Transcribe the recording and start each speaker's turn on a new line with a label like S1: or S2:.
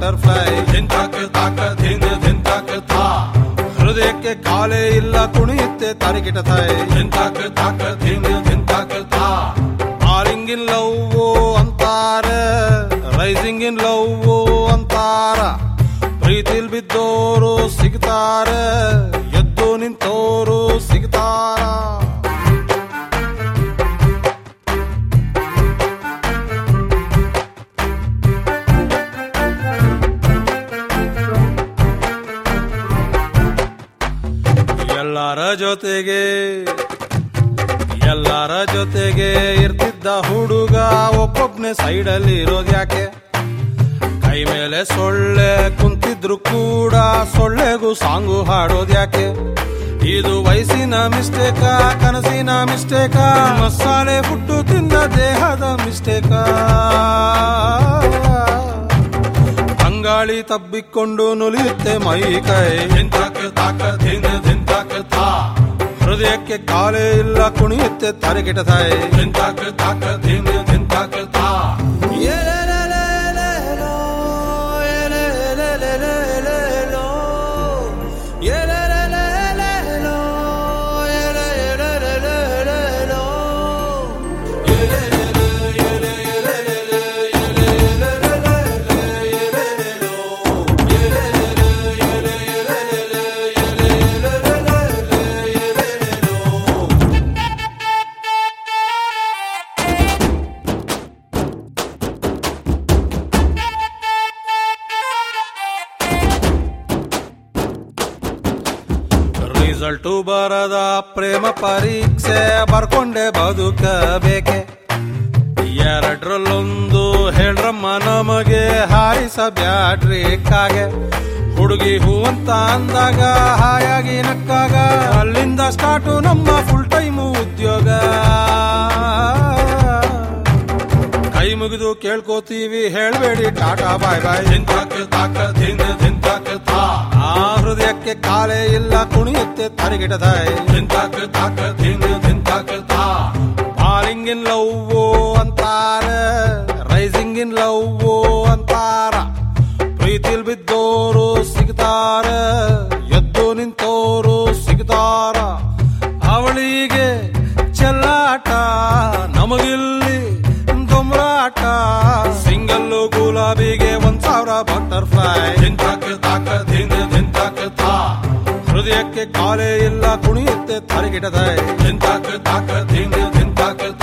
S1: butterfly
S2: ಧಿಂತಾಕ ತಾಕ ಧಿನ್ ಧಿಂತಾಕ ಥಾ
S1: ಹೃದಯಕ್ಕೆ ಕಾಲೇ ಇಲ್ಲ ಕುಣಿಯುತ್ತೆ ತಾರಿಗಿಟ ತಾಯಿ
S2: ಧಿಂತಾಕ ತಾಕ ಧಿನ್ ಧಿಂತಾಕ ಥಾ
S1: ಆಲಿಂಗ್ ಇನ್ ಲವ್ ಅಂತಾರ ರೈಸಿಂಗ್ ಇನ್ ಲವ್ ಅಂತಾರ ಪ್ರೀತಿಲ್ ಬಿದ್ದೋರು ಸಿಗ್ತಾರ ಎದ್ದು ನಿಂತೋರು ಸಿಗ್ತಾರ ಎಲ್ಲರ ಜೊತೆಗೆ ಎಲ್ಲರ ಜೊತೆಗೆ ಇರ್ತಿದ್ದ ಹುಡುಗ ಒಬ್ಬೊಬ್ನೆ ಸೈಡಲ್ಲಿ ಇರೋದ್ ಯಾಕೆ ಕೈ ಮೇಲೆ ಸೊಳ್ಳೆ ಕುಂತಿದ್ರು ಕೂಡ ಸೊಳ್ಳೆಗೂ ಸಾಂಗು ಹಾಡೋದ್ ಯಾಕೆ ಇದು ವಯಸ್ಸಿನ ಮಿಸ್ಟೇಕ ಕನಸಿನ ಮಿಸ್ಟೇಕ ಮಸಾಲೆ ಫುಡ್ಡು ತಿಂದ ದೇಹದ ಮಿಸ್ಟೇಕ ಅಂಗಾಳಿ ತಬ್ಬಿಕೊಂಡು ನುಲಿಯುತ್ತೆ ಮೈ ಕೈ
S2: ಧಿಂತಾಕ ತಾಕ ಧಿನ್ ಧಿಂತಾಕ ಥಾ
S1: ಹೃದಯಕ್ಕೆ ಕಾಲೇ ಇಲ್ಲ ಕುಣಿಯುತ್ತೆ ತಾರಿಗಿಟ ತಾಯಿ
S2: ಧಿಂತಾಕ ತಾಕ ಧಿನ್ ಧಿಂತಾಕ ಥಾ
S1: ರಿಸಲ್ಟು ಬರದ ಪ್ರೇಮ ಪರೀಕ್ಷೆ ಬರ್ಕೊಂಡೆ ಬದುಕಬೇಕೆ ಎರಡರಲ್ಲೊಂದು ಹೇಳ್ರಮ್ಮ ನಮಗೆ ಹಾರಿಸ ಬ್ಯಾಡ್ರಿ ಕಾಗೆ ಹುಡುಗಿ ಹೂ ಅಂತ ಅಂದಾಗ ಹಾಯಾಗಿ ನಕ್ಕಾಗ ಅಲ್ಲಿಂದ ಸ್ಟಾರ್ಟು ನಮ್ಮ ಫುಲ್ ಟೈಮು ಉದ್ಯೋಗ ಕೈ ಮುಗಿದು ಕೇಳ್ಕೋತೀವಿ ಹೇಳ್ಬೇಡಿ ಟಾಟಾ ಬಾಯ್ ಬಾಯ್
S2: ಧಿಂತಾಕ ತಾಕ ಧಿನ್ ಧಿಂತಾಕ ಥಾ
S1: ಆ ಹೃದಯಕ್ಕೆ ಕಾಲೇ ಇಲ್ಲ ಕುಣಿಯುತ್ತೆ ತರಿಗಿಟದಾಯ್
S2: ಧಿಂತಾಕ ತಾಕ ಧಿನ್ ಧಿಂತಾಕ ಥಾ
S1: ಫಾಲಿಂಗ್ ಇನ್ ಲವ್ ಅಂತಾರ ರೈಸಿಂಗ್ ಇನ್ ಲವ್ ಅಂತಾರ ಪ್ರೀತಿಲ್ ಬಿದ್ದೋರು ಸಿಗ್ತಾರ ಎದ್ದು ನಿಂತೋರು ಸಿಗ್ತಾರ ಅವಳಿಗೆ ಚೆಲ್ಲಾಟ ನಮಗಿಲ್ಲಿ ದೊಂಬ್ರಾಟ ಸಿಂಗಲ್ಲು ಗುಲಾಬಿಗೆ ಒಂದ್ ಸಾವಿರ ಬಟರ್ಫ್ಲೈ
S2: ಧಿಂತಾಕ ತಾಕ ಧಿನ್ ಧಿಂತಾಕ ಥಾ
S1: ಹೃದಯಕ್ಕೆ ಕಾಲೇ ಇಲ್ಲ ಕುಣಿಯುತ್ತೆ ತರಿಗಿಟದಾಯ್
S2: ಧಿಂತಾಕ ತಾಕ ಧಿನ್ ಧಿಂತಾಕ